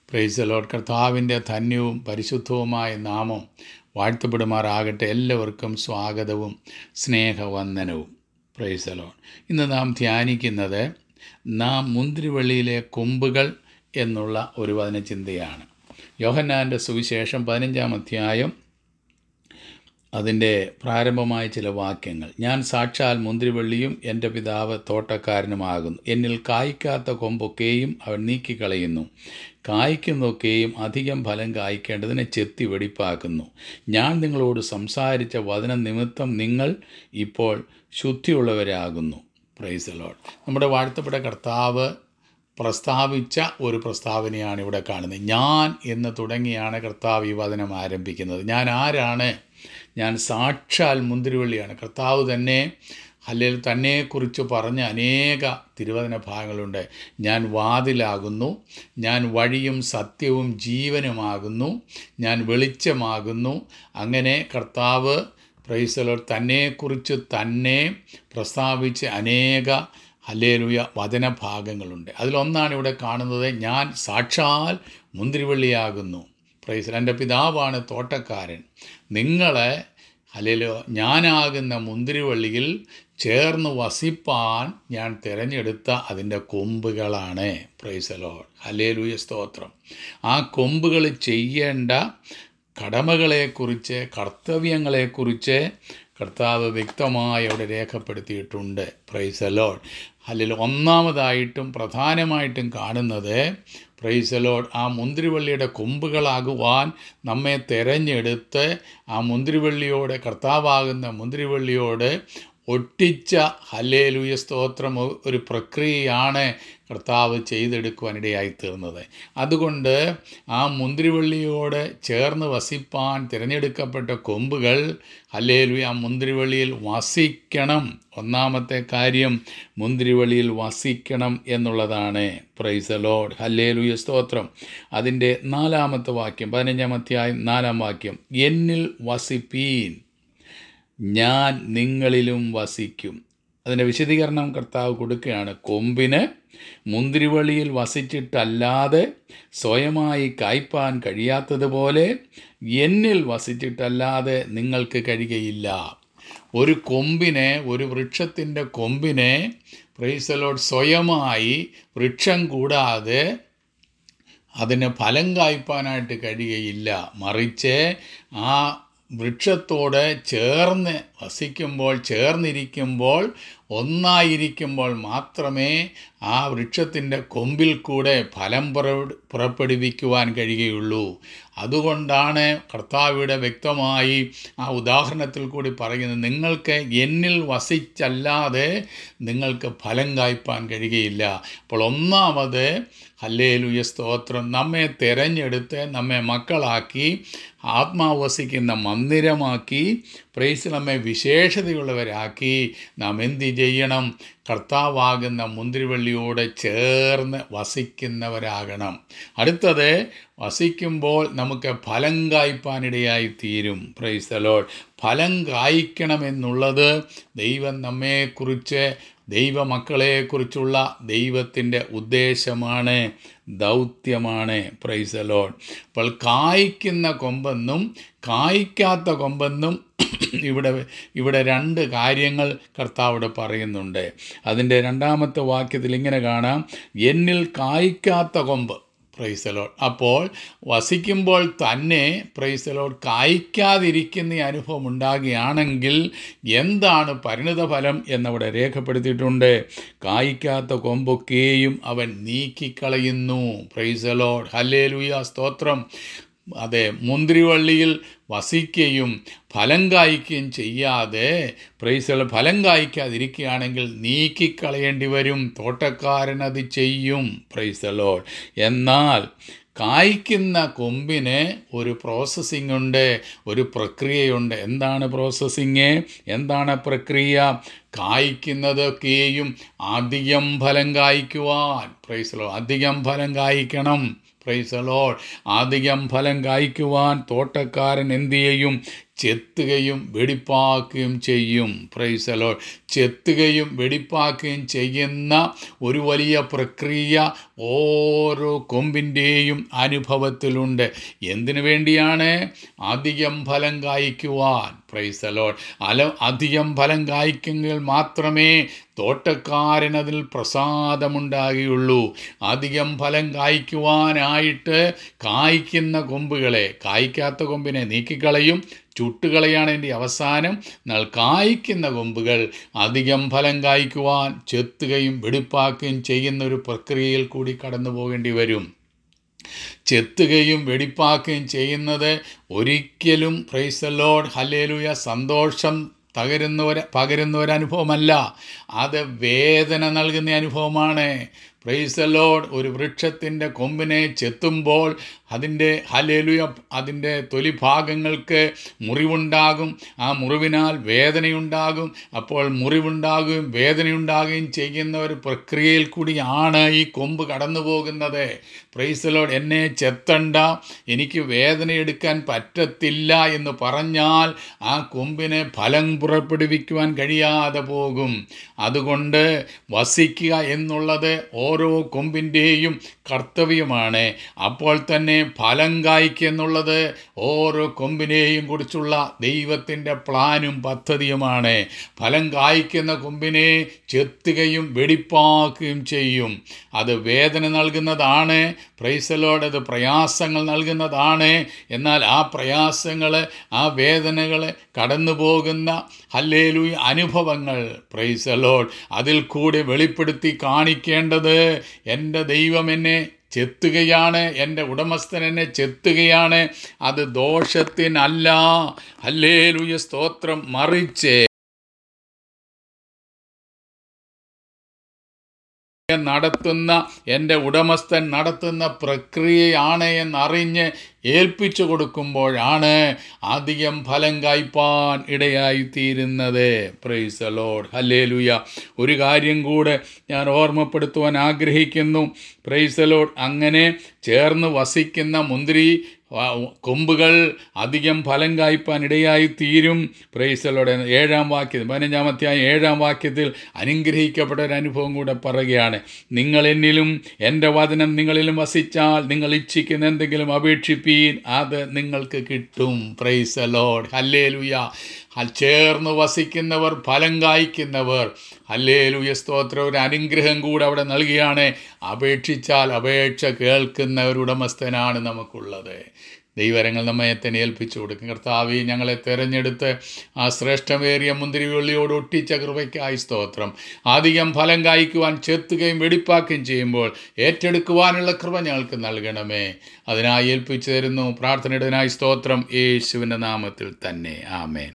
price load കർത്താവിൻ്റെ ധന്യവും പരിശുദ്ധവുമായ നാമം വാഴ്ത്തപ്പെടുമാറാകട്ടെ എല്ലാവർക്കും സ്വാഗതവും സ്നേഹവന്ദനവും പ്രൈസ് ലോഡ് ഇന്ന് നാം ധ്യാനിക്കുന്നത് നാം മുന്തിരിവള്ളിയിലെ കൊമ്പുകൾ എന്നുള്ള ഒരു വചനചിന്തയാണ് യോഹന്നാൻ്റെ സുവിശേഷം പതിനഞ്ചാം അധ്യായം അതിൻ്റെ പ്രാരംഭമായ ചില വാക്യങ്ങൾ ഞാൻ സാക്ഷാൽ മുന്തിരിവള്ളിയും എൻ്റെ പിതാവ് തോട്ടക്കാരനുമാകുന്നു എന്നിൽ കായ്ക്കാത്ത കൊമ്പൊക്കെയും അവൻ നീക്കിക്കളയുന്നു കായ്ക്കുന്നതൊക്കെയും അധികം ഫലം കായ്ക്കേണ്ടതിനെ ചെത്തി വെടിപ്പാക്കുന്നു ഞാൻ നിങ്ങളോട് സംസാരിച്ച വചന നിമിത്തം നിങ്ങൾ ഇപ്പോൾ ശുദ്ധിയുള്ളവരാകുന്നു പ്രൈസ് ലോഡ് നമ്മുടെ വാഴ്ത്തപ്പെട്ട കർത്താവ് പ്രസ്താവിച്ച ഒരു പ്രസ്താവനയാണ് ഇവിടെ കാണുന്നത് ഞാൻ എന്ന് തുടങ്ങിയാണ് കർത്താവ് ഈ വചനം ആരംഭിക്കുന്നത് ഞാൻ ആരാണ് ഞാൻ സാക്ഷാൽ മുന്തിരിവള്ളിയാണ് കർത്താവ് തന്നെ അല്ലെങ്കിൽ തന്നെക്കുറിച്ച് പറഞ്ഞ അനേക തിരുവചന ഭാഗങ്ങളുണ്ട് ഞാൻ വാതിലാകുന്നു ഞാൻ വഴിയും സത്യവും ജീവനുമാകുന്നു ഞാൻ വെളിച്ചമാകുന്നു അങ്ങനെ കർത്താവ് പ്രൈസലോർ തന്നെക്കുറിച്ച് തന്നെ പ്രസ്താവിച്ച് അനേക ഹല്ലേലൂയ വചനഭാഗങ്ങളുണ്ട് അതിലൊന്നാണ് ഇവിടെ കാണുന്നത് ഞാൻ സാക്ഷാൽ മുന്തിരിവള്ളിയാകുന്നു പ്രൈസ് എൻ്റെ പിതാവാണ് തോട്ടക്കാരൻ നിങ്ങളെ ഹലേലോ ഞാനാകുന്ന മുന്തിരിവള്ളിയിൽ ചേർന്ന് വസിപ്പാൻ ഞാൻ തിരഞ്ഞെടുത്ത അതിൻ്റെ കൊമ്പുകളാണ് പ്രൈസലോ ഹലേലൂയ സ്തോത്രം ആ കൊമ്പുകൾ ചെയ്യേണ്ട കടമകളെക്കുറിച്ച് കർത്തവ്യങ്ങളെക്കുറിച്ച് കർത്താവ് വ്യക്തമായി അവിടെ രേഖപ്പെടുത്തിയിട്ടുണ്ട് പ്രൈസലോഡ് അല്ലെങ്കിൽ ഒന്നാമതായിട്ടും പ്രധാനമായിട്ടും കാണുന്നത് പ്രൈസലോഡ് ആ മുന്തിരിവള്ളിയുടെ കൊമ്പുകളാകുവാൻ നമ്മെ തെരഞ്ഞെടുത്ത് ആ മുന്തിരിവള്ളിയോട് കർത്താവാകുന്ന മുന്തിരിവള്ളിയോട് ഒട്ടിച്ച ഹല്ലേലൂയ സ്തോത്രം ഒരു പ്രക്രിയയാണ് കർത്താവ് ചെയ്തെടുക്കുവാനിടയായി തീർന്നത് അതുകൊണ്ട് ആ മുന്തിരിവള്ളിയോട് ചേർന്ന് വസിപ്പാൻ തിരഞ്ഞെടുക്കപ്പെട്ട കൊമ്പുകൾ ഹല്ലേലൂയ ആ മുന്തിരിവള്ളിയിൽ വസിക്കണം ഒന്നാമത്തെ കാര്യം മുന്തിരിവള്ളിയിൽ വസിക്കണം എന്നുള്ളതാണ് പ്രൈസ് ലോഡ് ഹല്ലേലൂയ സ്തോത്രം അതിൻ്റെ നാലാമത്തെ വാക്യം പതിനഞ്ചാം അധ്യായം നാലാം വാക്യം എന്നിൽ വസിപ്പീൻ ഞാൻ നിങ്ങളിലും വസിക്കും അതിൻ്റെ വിശദീകരണം കർത്താവ് കൊടുക്കുകയാണ് കൊമ്പിന് മുന്തിരിവള്ളിയിൽ വസിച്ചിട്ടല്ലാതെ സ്വയമായി കായ്പാൻ കഴിയാത്തതുപോലെ എന്നിൽ വസിച്ചിട്ടല്ലാതെ നിങ്ങൾക്ക് കഴിയുകയില്ല ഒരു കൊമ്പിനെ ഒരു വൃക്ഷത്തിൻ്റെ കൊമ്പിനെ പ്രൈസലോട് സ്വയമായി വൃക്ഷം കൂടാതെ അതിന് ഫലം കായ്പാനായിട്ട് കഴിയുകയില്ല മറിച്ച് ആ വൃക്ഷത്തോട് ചേർന്ന് വസിക്കുമ്പോൾ ചേർന്നിരിക്കുമ്പോൾ ഒന്നായിരിക്കുമ്പോൾ മാത്രമേ ആ വൃക്ഷത്തിൻ്റെ കൊമ്പിൽ കൂടെ ഫലം പുറ പുറപ്പെടുവിക്കുവാൻ കഴിയുകയുള്ളൂ അതുകൊണ്ടാണ് കർത്താവിടെ വ്യക്തമായി ആ ഉദാഹരണത്തിൽ കൂടി പറയുന്നത് നിങ്ങൾക്ക് എന്നിൽ വസിച്ചല്ലാതെ നിങ്ങൾക്ക് ഫലം കായ്പാൻ കഴിയുകയില്ല അപ്പോൾ ഒന്നാമത് ഹല്ലേലുയ സ്തോത്രം നമ്മെ തിരഞ്ഞെടുത്ത് നമ്മെ മക്കളാക്കി ആത്മാവ് വസിക്കുന്ന മന്ദിരമാക്കി പ്രൈസ് നമ്മെ വിശേഷതയുള്ളവരാക്കി നാം എന്ത് ചെയ്യണം കർത്താവാകുന്ന മുന്തിരിവള്ളിയോട് ചേർന്ന് വസിക്കുന്നവരാകണം അടുത്തത് വസിക്കുമ്പോൾ നമുക്ക് ഫലം കായ്പാനിടയായി തീരും പ്രൈസ് ദലോഡ് ഫലം കായ്ക്കണമെന്നുള്ളത് ദൈവം നമ്മെക്കുറിച്ച് ദൈവമക്കളെക്കുറിച്ചുള്ള ദൈവത്തിൻ്റെ ഉദ്ദേശമാണ് ദൗത്യമാണ് പ്രൈസ് ലോഡ് അപ്പോൾ കായ്ക്കുന്ന കൊമ്പെന്നും കായ്ക്കാത്ത കൊമ്പെന്നും ഇവിടെ ഇവിടെ രണ്ട് കാര്യങ്ങൾ കർത്താവിടെ പറയുന്നുണ്ട് അതിൻ്റെ രണ്ടാമത്തെ വാക്യത്തിൽ ഇങ്ങനെ കാണാം എന്നിൽ കായ്ക്കാത്ത കൊമ്പ് പ്രൈസലോഡ് അപ്പോൾ വസിക്കുമ്പോൾ തന്നെ പ്രൈസലോഡ് കായ്ക്കാതിരിക്കുന്ന അനുഭവം ഉണ്ടാകുകയാണെങ്കിൽ എന്താണ് പരിണിതഫലം എന്നവിടെ രേഖപ്പെടുത്തിയിട്ടുണ്ട് കായ്ക്കാത്ത കൊമ്പൊക്കെയും അവൻ നീക്കിക്കളയുന്നു പ്രൈസലോഡ് ഹല്ലേലുയ സ്തോത്രം അതെ മുന്തിരിവള്ളിയിൽ വസിക്കുകയും ഫലം കായ്ക്കുകയും ചെയ്യാതെ പ്രൈസുകൾ ഫലം കായ്ക്കാതിരിക്കുകയാണെങ്കിൽ നീക്കിക്കളയേണ്ടി വരും തോട്ടക്കാരൻ അത് ചെയ്യും പ്രൈസലോൾ എന്നാൽ കായ്ക്കുന്ന കൊമ്പിന് ഒരു പ്രോസസ്സിംഗ് ഉണ്ട് ഒരു പ്രക്രിയയുണ്ട് എന്താണ് പ്രോസസ്സിങ് എന്താണ് പ്രക്രിയ കായ്ക്കുന്നതൊക്കെയും അധികം ഫലം കായ്ക്കുവാൻ പ്രൈസലോ അധികം ഫലം കായ്ക്കണം പ്രൈസലോൾ അധികം ഫലം കായ്ക്കുവാൻ തോട്ടക്കാരൻ എന്തു ചെയ്യും ചെത്തുകയും വെടിപ്പാക്കുകയും ചെയ്യും പ്രൈസലോ ചെത്തുകയും വെടിപ്പാക്കുകയും ചെയ്യുന്ന ഒരു വലിയ പ്രക്രിയ ഓരോ കൊമ്പിൻ്റെയും അനുഭവത്തിലുണ്ട് എന്തിനു വേണ്ടിയാണ് അധികം ഫലം കായ്ക്കുവാൻ പ്രൈസലോൺ അല അധികം ഫലം കായ്ക്കെങ്കിൽ മാത്രമേ തോട്ടക്കാരൻ അതിൽ പ്രസാദമുണ്ടാകുകയുള്ളൂ അധികം ഫലം കായ്ക്കുവാനായിട്ട് കായ്ക്കുന്ന കൊമ്പുകളെ കായ്ക്കാത്ത കൊമ്പിനെ നീക്കിക്കളയും ചുട്ടുകളയാണ് എൻ്റെ അവസാനം എന്നാൽ കായ്ക്കുന്ന കൊമ്പുകൾ അധികം ഫലം കായ്ക്കുവാൻ ചെത്തുകയും വെടിപ്പാക്കുകയും ചെയ്യുന്ന ഒരു പ്രക്രിയയിൽ കൂടി കടന്നു പോകേണ്ടി വരും ചെത്തുകയും വെടിപ്പാക്കുകയും ചെയ്യുന്നത് ഒരിക്കലും പ്രൈസലോഡ് ഹലേലുയ സന്തോഷം തകരുന്ന ഒരു പകരുന്ന ഒരു അനുഭവമല്ല അത് വേദന നൽകുന്ന അനുഭവമാണ് പ്രൈസലോഡ് ഒരു വൃക്ഷത്തിൻ്റെ കൊമ്പിനെ ചെത്തുമ്പോൾ അതിൻ്റെ ഹലേലുയ അതിൻ്റെ തൊലി ഭാഗങ്ങൾക്ക് മുറിവുണ്ടാകും ആ മുറിവിനാൽ വേദനയുണ്ടാകും അപ്പോൾ മുറിവുണ്ടാകുകയും വേദനയുണ്ടാകുകയും ചെയ്യുന്ന ഒരു പ്രക്രിയയിൽ കൂടിയാണ് ഈ കൊമ്പ് കടന്നു പോകുന്നത് പ്രൈസലോഡ് എന്നെ ചെത്തണ്ട എനിക്ക് വേദന എടുക്കാൻ പറ്റത്തില്ല എന്ന് പറഞ്ഞാൽ ആ കൊമ്പിന് ഫലം പുറപ്പെടുവിക്കുവാൻ കഴിയാതെ പോകും അതുകൊണ്ട് വസിക്കുക എന്നുള്ളത് ഓരോ കൊമ്പിൻ്റെയും കർത്തവ്യമാണ് അപ്പോൾ തന്നെ ഫലം കായ്ക്കുക എന്നുള്ളത് ഓരോ കൊമ്പിനെയും കുറിച്ചുള്ള ദൈവത്തിൻ്റെ പ്ലാനും പദ്ധതിയുമാണ് ഫലം കായ്ക്കുന്ന കൊമ്പിനെ ചെത്തുകയും വെടിപ്പാക്കുകയും ചെയ്യും അത് വേദന നൽകുന്നതാണ് പ്രൈസലോട് അത് പ്രയാസങ്ങൾ നൽകുന്നതാണ് എന്നാൽ ആ പ്രയാസങ്ങൾ ആ വേദനകൾ കടന്നു പോകുന്ന ഹല്ലേലു അനുഭവങ്ങൾ പ്രൈസലോഡ് അതിൽ കൂടി വെളിപ്പെടുത്തി കാണിക്കേണ്ടത് എൻ്റെ ദൈവം എന്നെ ചെത്തുകയാണ് എൻ്റെ ഉടമസ്ഥൻ എന്നെ ചെത്തുകയാണ് അത് ദോഷത്തിനല്ല ഹല്ലേലൂയ സ്തോത്രം മറിച്ച് നടത്തുന്ന എൻ്റെ ഉടമസ്ഥൻ നടത്തുന്ന പ്രക്രിയയാണ് എന്നറിഞ്ഞ് ഏൽപ്പിച്ചു കൊടുക്കുമ്പോഴാണ് അധികം ഫലം കായ്പാൻ ഇടയായിത്തീരുന്നത് പ്രൈസ് ലോഡ് ഹല്ലേലുയ ഒരു കാര്യം കൂടെ ഞാൻ ഓർമ്മപ്പെടുത്തുവാൻ ആഗ്രഹിക്കുന്നു പ്രൈസ് ലോഡ് അങ്ങനെ ചേർന്ന് വസിക്കുന്ന മുന്തിരി കൊമ്പുകൾ അധികം ഫലം കായ്പാൻ ഇടയായി തീരും പ്രൈസലോടെ ഏഴാം വാക്യത്തിൽ പതിനഞ്ചാം അധ്യായം ഏഴാം വാക്യത്തിൽ അനുഗ്രഹിക്കപ്പെട്ട ഒരു അനുഭവം കൂടെ പറയുകയാണ് നിങ്ങൾ എന്നിലും എൻ്റെ വചനം നിങ്ങളിലും വസിച്ചാൽ നിങ്ങൾ ഇച്ഛിക്കുന്ന എന്തെങ്കിലും അപേക്ഷിപ്പീൻ അത് നിങ്ങൾക്ക് കിട്ടും പ്രൈസലോഡ് ഹല്ലേലുയ ചേർന്ന് വസിക്കുന്നവർ ഫലം കായ്ക്കുന്നവർ ഹല്ലേലുയ സ്തോത്രം ഒരു അനുഗ്രഹം കൂടെ അവിടെ നൽകിയാണ് അപേക്ഷിച്ചാൽ അപേക്ഷ കേൾക്കുന്ന ഒരു ഉടമസ്ഥനാണ് നമുക്കുള്ളത് ദൈവരങ്ങൾ നമ്മെ തന്നെ ഏൽപ്പിച്ചു കൊടുക്കും കർത്താവി ഞങ്ങളെ തിരഞ്ഞെടുത്ത് ആ ശ്രേഷ്ഠമേറിയ മുന്തിരിവെള്ളിയോട് ഒട്ടിച്ച കൃപയ്ക്കായി സ്തോത്രം അധികം ഫലം കായ്ക്കുവാൻ ചെത്തുകയും വെടിപ്പാക്കുകയും ചെയ്യുമ്പോൾ ഏറ്റെടുക്കുവാനുള്ള കൃപ ഞങ്ങൾക്ക് നൽകണമേ അതിനായി ഏൽപ്പിച്ചു തരുന്നു പ്രാർത്ഥനയുടേതിനായി സ്തോത്രം യേശുവിൻ്റെ നാമത്തിൽ തന്നെ ആമേൻ